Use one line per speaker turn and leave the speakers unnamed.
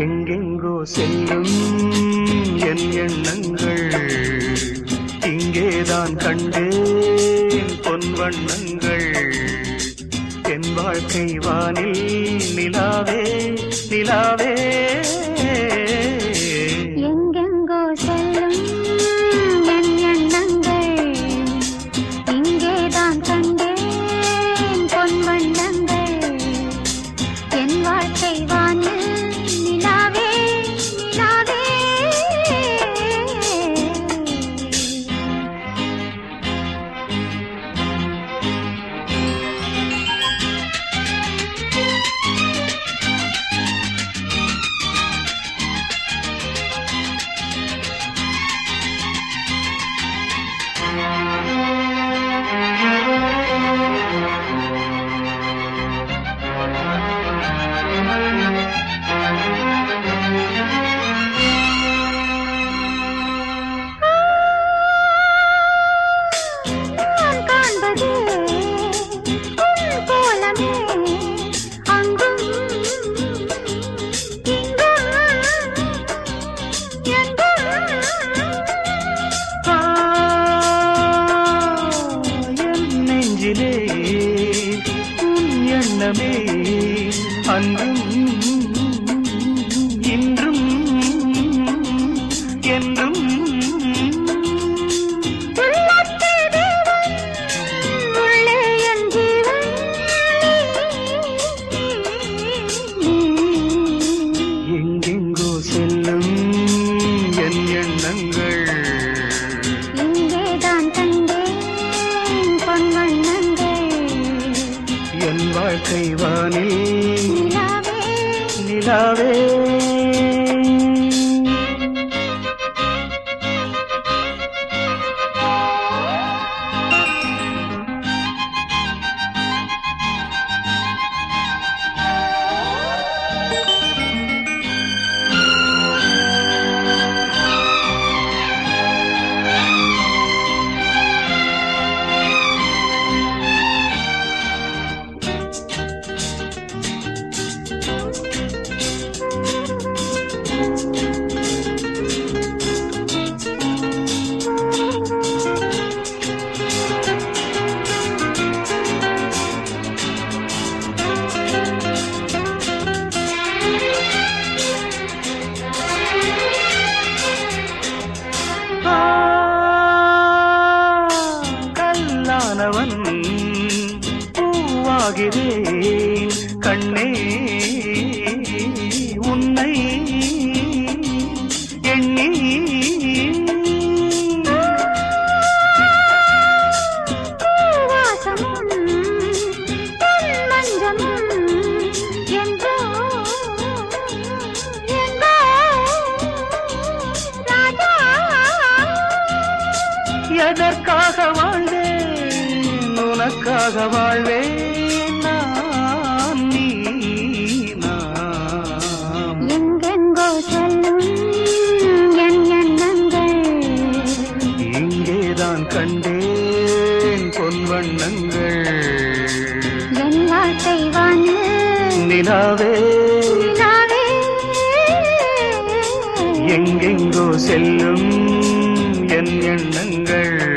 எங்கெங்கோ செல்லும் என் எண்ணங்கள் இங்கேதான் கண்டேன் பொன் வண்ணங்கள் என் வாழ்க்கை வானில் நிலாவே நிலாவே
எங்கெங்கோ செல்லும் என் எண்ணங்கள் இங்கேதான் கண்டேன் பொன் வண்ணங்கள் என் வாழ்க்கை வானில் நிலாவே நிலாவே நான் காண்பது உன் கோலமே அங்கும் இங்கும் எங்கும்
ஆ, என் நெஞ்சிலே உன் எண்ணமே அன்றும் இன்றும் என்றும்
உள்ளத்தே தேவன் உள்ளே என் ஜீவன்
எங்கெங்கோ செல்லும் என் எண்ணங்கள்
இங்கேதான் கண்டேன் பொன் வண்ணங்கள்
என் வாழ்க்கை வானில்
நிலாவே
நிலாவே ஆ, கல்லானவன் பூவாகிறேன் கண்ணே உன்னை எண்ணி
பூவாசமும் பொன் மஞ்சமும் என்றோ எங்கோ ராஜா
எதற்காக வாழ்ந்தேன் உனக்காக வாழ்வேன் நான் நீ நாம்
எங்கெங்கோ செல்லும் என் எண்ணங்கள்
இங்கேதான் கண்டேன் பொன் வண்ணங்கள்
என் வாழ்க்கை வானில்
நிலாவே
நிலாவே
எங்கெங்கோ செல்லும் என் எண்ணங்கள்